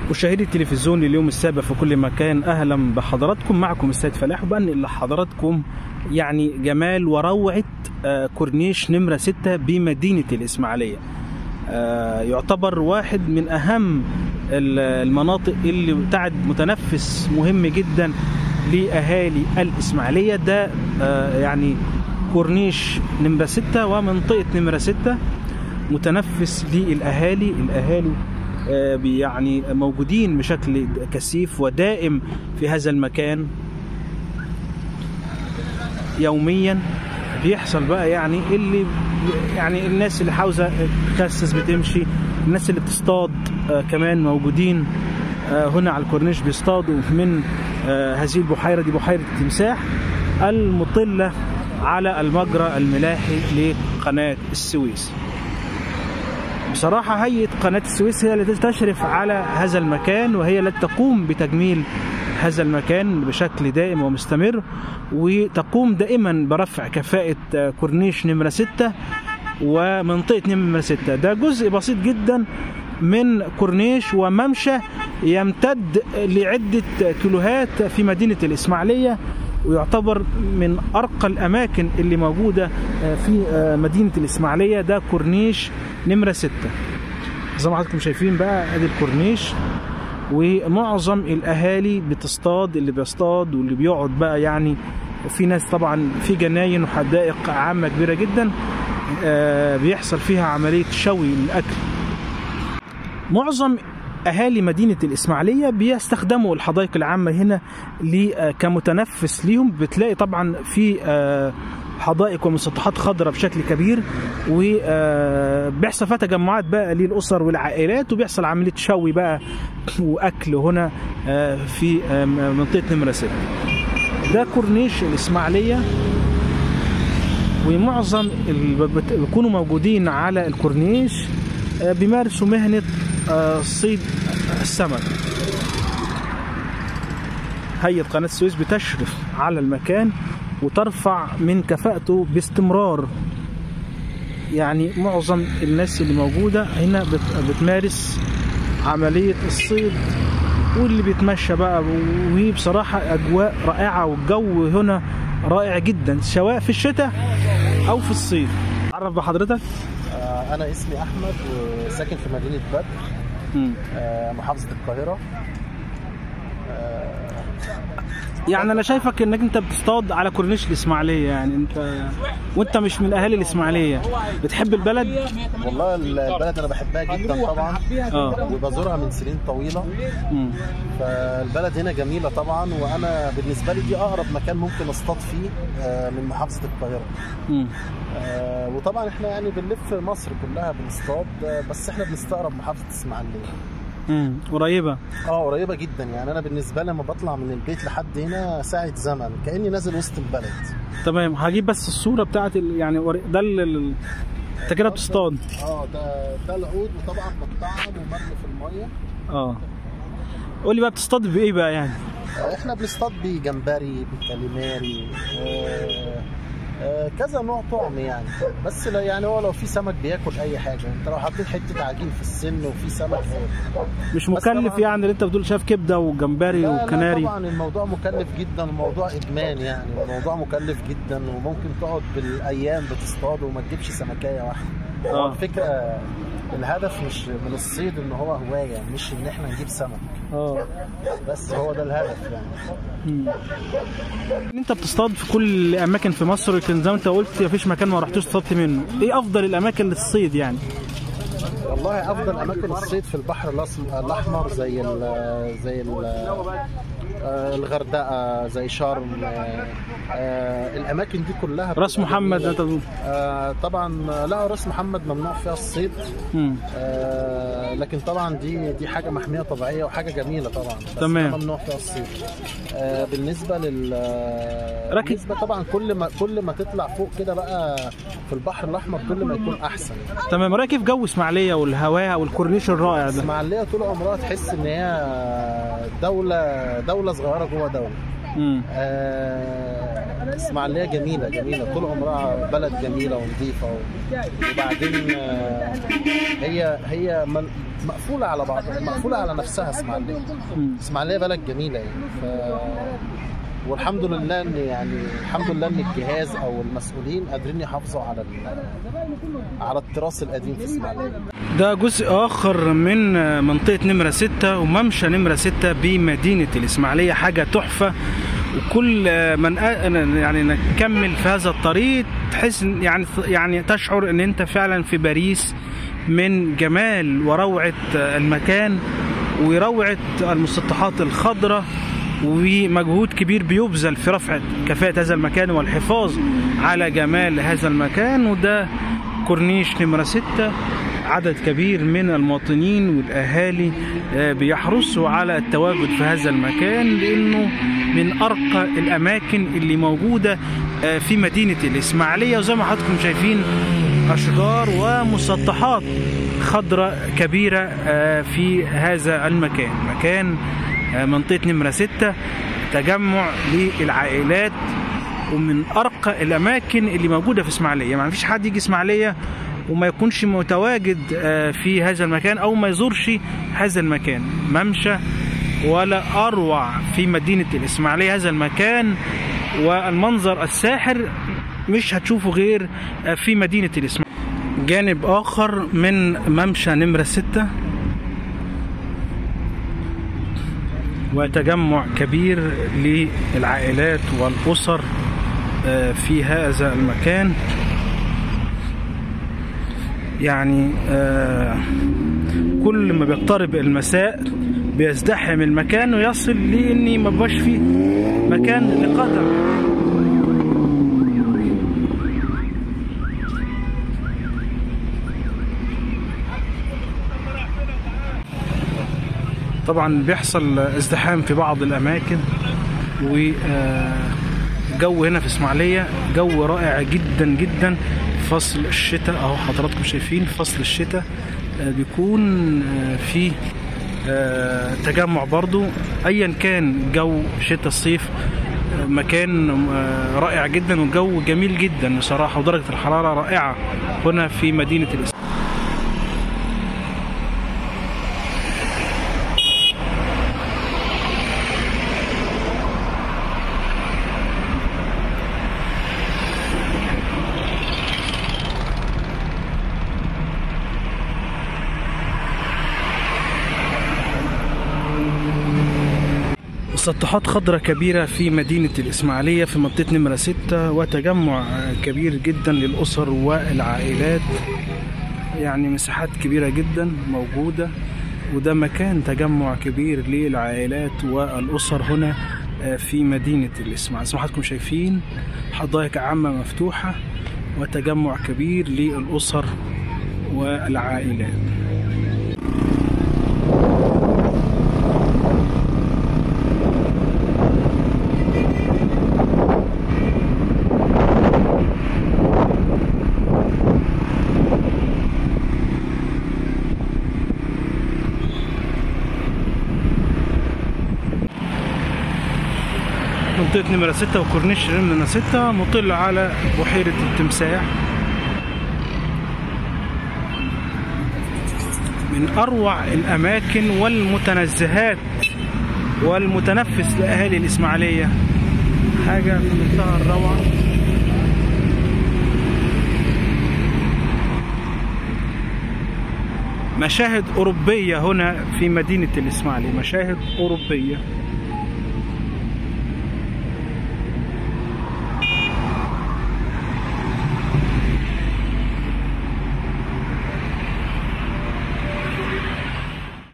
مشاهدي التلفزيون اليوم السابع في كل مكان اهلا بحضراتكم معكم السيد فلاح وبنقل لحضراتكم يعني جمال وروعه آه، كورنيش نمره 6 بمدينه الاسماعيليه آه، يعتبر واحد من اهم ال- المناطق اللي بتعد متنفس مهم جدا لاهالي الاسماعيليه ده آه، يعني كورنيش نمره 6 ومنطقه نمره 6 متنفس للاهالي الاهالي آه، بي- يعني موجودين بشكل كثيف ودائم في هذا المكان يوميا بيحصل بقى يعني اللي يعني الناس اللي عاوزه تكسس بتمشي الناس اللي بتصطاد آه، كمان موجودين آه، هنا على الكورنيش بيصطادوا من آه، هذه البحيره دي بحيره التمساح المطله على المجرى الملاحي لقناه السويس بصراحة هيئة قناة السويس هي التي تشرف على هذا المكان وهي التي تقوم بتجميل هذا المكان بشكل دائم ومستمر وتقوم دائما برفع كفاءة آه، كورنيش نمرة 6 ومنطقة نمرة 6 ده جزء بسيط جدا من كورنيش وممشى يمتد لعدة كيلوهات في مدينة الإسماعيلية ويعتبر من أرقى الأماكن اللي موجودة آه، في آه، مدينة الإسماعيلية ده كورنيش نمرة 6 زي ما حضراتكم شايفين بقى ادي الكورنيش ومعظم الاهالي بتصطاد اللي بيصطاد واللي بيقعد بقى يعني في ناس طبعا في جناين وحدائق عامه كبيره جدا آه، بيحصل فيها عمليه شوي للاكل معظم اهالي مدينه الاسماعيليه بيستخدموا الحدائق العامه هنا ل- آه، كمتنفس ليهم بتلاقي طبعا في آه، حدائق ومسطحات خضراء بشكل كبير وبيحصل فيها تجمعات بقى للاسر والعائلات وبيحصل عمليه شوي بقى واكل هنا آه، في آه، منطقه نمره 6 ده كورنيش الاسماعيليه ومعظم اللي بت- بيكونوا موجودين على الكورنيش آه، بيمارسوا مهنة آه، صيد السمك هيئة قناة السويس بتشرف على المكان وترفع من كفاءته باستمرار يعني معظم الناس اللي موجودة هنا بت- بتمارس عملية الصيد واللي بيتمشى بقى وهي بصراحة أجواء رائعة والجو هنا رائع جدا سواء في الشتاء أو في الصيف عرف بحضرتك آه، أنا اسمي أحمد وساكن في مدينة بدر آه، محافظة القاهرة آه، يعني انا شايفك انك انت بتصطاد على كورنيش الاسماعيليه يعني انت وانت مش من اهالي الاسماعيليه بتحب البلد والله البلد أنا بحبها جدا طبعا اه وبزورها من سنين طويلة مم. فالبلد هنا جميلة طبعا وأنا بالنسبة لي دي أقرب مكان ممكن أصطاد فيه آه، من محافظة القاهرة مم. آه، وطبعا احنا يعني بنلف مصر كلها بنصطاد آه، بس احنا بنستقرب محافظة اسماعيلية مم. قريبه اه قريبة جدا يعني أنا بالنسبة لي لما بطلع من البيت لحد هنا ساعة زمن كأني نازل وسط البلد تمام هجيب بس الصوره بتاعت ال... يعني وري- ده ال... ال- انت كده بتصطاد اه ده ده العود وطبعا مطعم ومرمي في الميه اه قول لي بقى بتصطاد بايه بقى يعني آه، احنا بنصطاد بجمبري بكاليماري آه آه كذا نوع طعم يعني بس لا يعني هو لو في سمك بياكل اي حاجه انت لو حطيت حته عجين في السن وفي سمك هياكل. مش بس مكلف طبعاً- يعني اللي انت بتقول شايف كبده وجمبري لا لا وكناري طبعا الموضوع مكلف جدا الموضوع ادمان يعني الموضوع مكلف جدا وممكن تقعد بالايام بتصطاد وما تجيبش سمكايه واحده هو آه. الفكره الهدف مش من الصيد ان هو هوايه مش ان احنا نجيب سمك اه بس هو ده الهدف يعني مم. انت بتصطاد في كل الاماكن في مصر لكن زي ما انت قلت مفيش مكان ما رحتوش اصطادت منه ايه افضل الاماكن للصيد يعني والله افضل اماكن الصيد في البحر الأسم- الاحمر زي ال زي ال آه، الغردقه زي شرم آه، آه، الاماكن دي كلها راس بتبقى محمد جميلة. انت بتقول آه، طبعا لا راس محمد ممنوع فيها الصيد مم. آه، لكن طبعا دي دي حاجه محميه طبيعيه وحاجه جميله طبعا بس تمام. ده ممنوع فيها الصيد آه، بالنسبه لل آه، راكب. بالنسبه طبعا كل ما كل ما تطلع فوق كده بقى في البحر الاحمر كل ما يكون احسن تمام رايك كيف جو اسماعيليه والهواء والكورنيش الرائع ده اسماعيليه طول عمرها تحس ان هي دوله دوله صغيره جوه دوله مم. آه، اسماعيليه جميله جميله طول عمرها بلد جميله ونظيفه و... وبعدين آه، هي هي من- مقفوله على بعض مقفوله على نفسها اسماعيليه اسماعيليه بلد جميله يعني ف... والحمد لله ان يعني الحمد لله ان الجهاز او المسؤولين قادرين يحافظوا على ال... على التراث القديم في اسماعيليه ده جزء آخر من منطقة نمرة ستة وممشى نمرة ستة بمدينة الإسماعيلية حاجة تحفة وكل من أ- يعني نكمل في هذا الطريق تحس إن- يعني يعني تشعر ان انت فعلا في باريس من جمال وروعة المكان وروعة المسطحات الخضراء ومجهود كبير بيبذل في رفع كفاءة هذا المكان والحفاظ على جمال هذا المكان وده كورنيش نمرة ستة عدد كبير من المواطنين والأهالي آه، بيحرصوا على التواجد في هذا المكان لأنه من أرقى الأماكن اللي موجودة آه، في مدينة الإسماعيلية وزي ما حضراتكم شايفين أشجار ومسطحات خضراء كبيرة آه، في هذا المكان مكان آه، منطقة نمرة ستة تجمع للعائلات ومن ارقى الاماكن اللي موجوده في اسماعيليه ما فيش حد يجي اسماعيليه وما يكونش متواجد آه، في هذا المكان او ما يزورش هذا المكان ممشى ولا اروع في مدينه الاسماعيليه هذا المكان والمنظر الساحر مش هتشوفه غير آه، في مدينه الاسماعيليه جانب اخر من ممشى نمره ستة وتجمع كبير للعائلات والاسر آه، في هذا المكان يعني آه، كل ما بيقترب المساء بيزدحم المكان ويصل لاني ما بقاش فيه مكان لقدم طبعا بيحصل ازدحام في بعض الاماكن وجو هنا في اسماعيليه جو رائع جدا جدا فصل الشتاء اهو حضراتكم شايفين فصل الشتاء آه، بيكون آه، فيه آه، تجمع برضو ايا كان جو شتاء الصيف آه، مكان آه، رائع جدا والجو جميل جدا بصراحه ودرجه الحراره رائعه هنا في مدينه الاسماعيليه مسطحات خضراء كبيرة في مدينة الإسماعيلية في منطقة نمرة ستة وتجمع كبير جدا للأسر والعائلات يعني مساحات كبيرة جدا موجودة وده مكان تجمع كبير للعائلات والأسر هنا في مدينة الإسماعيلية زي ما حضراتكم شايفين حدائق عامة مفتوحة وتجمع كبير للأسر والعائلات منطقة نمرة ستة وكورنيش نمرة ستة مطل على بحيرة التمساح من أروع الأماكن والمتنزهات والمتنفس لأهالي الإسماعيلية حاجة في منتهى الروعة مشاهد أوروبية هنا في مدينة الإسماعيلية مشاهد أوروبية